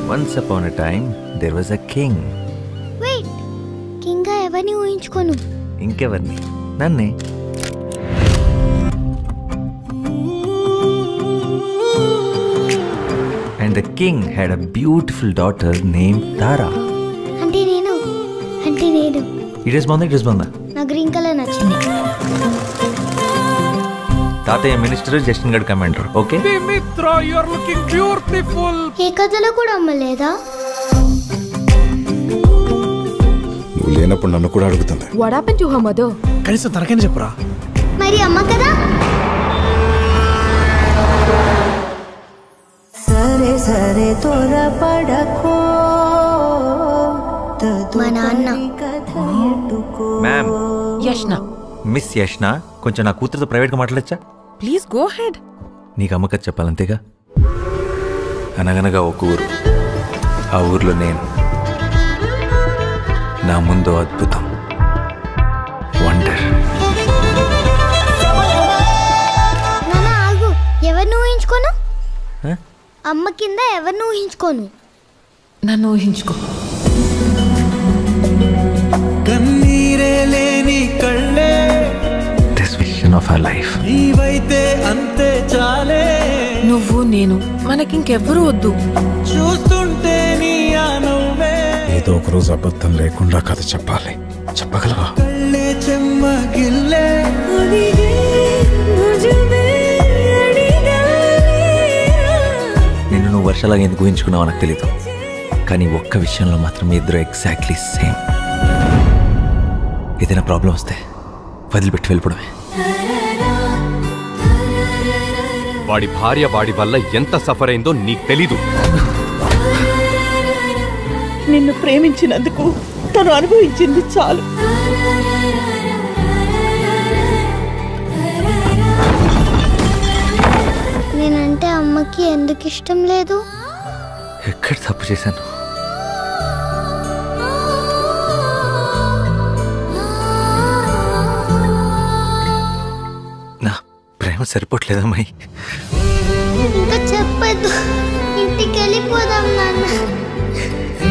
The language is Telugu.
Once upon a time there was a king wait king ఎవరిని ఊహించుకోను ఇంకెవరిని నన్నే and the king had a beautiful daughter name Tara అంటే నేను అంటే నేను ఇట్ ఇస్ బాగుందా ఇట్ ఇస్ బాగుందా నా గ్రీన్ కలర్ నచ్చింది తాతయ్య మినిస్టర్ జస్టిన్ గడ్ commander okay Dimitra, you're looking beautiful. ఏ కథలో కూడా అమ్మలేదా నువ్వు లేనప్పుడు నన్ను కూడా అడుగుతుంది what happen to her mother కనీసం తనకైనా చెప్పురా మరి అమ్మ కదా సరే సరే త్వరపడకో మా నాన్న కథ ఎట్టుకో మ్యామ్ యష్న మిస్ యష్న కొంచెం నా కూతురుతో ప్రైవేట్గా మాట్లాడచ్చా ప్లీజ్ గో హెడ్ నీకు అమ్మకథ చెప్పాలంతేగా అనగనగా ఒక ఊరు ఆ ఊర్లో నేను నా ముందు అద్భుతం వండర్ నాన్న ఆగు ఎవరిని ఊహించుకోను Huh? అమ్మ కింద ఎవరిని ఊహించుకోను నన్ను ఊహించుకో కన్నీరే లేని కళ్ళే this vision of our life నీవైతే అంతే చాలే నువ్వు నేను మనకింకెవ్వరూ వద్దు చూస్తుంటే నీ ఆ నవ్వే ఏదో ఒక రోజు అబద్ధం లేకుండా కథ చెప్పాలి చెప్పగలవా కళ్ళే చెమ్మగిల్లే నిన్ను నువ్వు వర్షాలాగా ఎందుకు ఊహించుకున్నావో నాకు తెలియదు కానీ ఒక్క విషయంలో మాత్రం మీ ఇద్దరు ఎగ్జాక్ట్లీ సేమ్ ఏదైనా ప్రాబ్లం వస్తే వదిలిపెట్టి వెళ్ళిపోవడమే వాడి భార్య వాడి వల్ల ఎంత సఫర్ అయిందో నీకు తెలీదు నిన్ను ప్రేమించినందుకు తను అనుభవించింది చాలు నేనంటే అమ్మకి ఎందుకు ఇష్టం లేదు ఎక్కడ తప్పు చేశాను నా ప్రేమ సరిపోవట్లేదమ్మాయి ఇంకా చెప్పద్దు ఇంటికి వెళ్ళిపోదాం నాన్న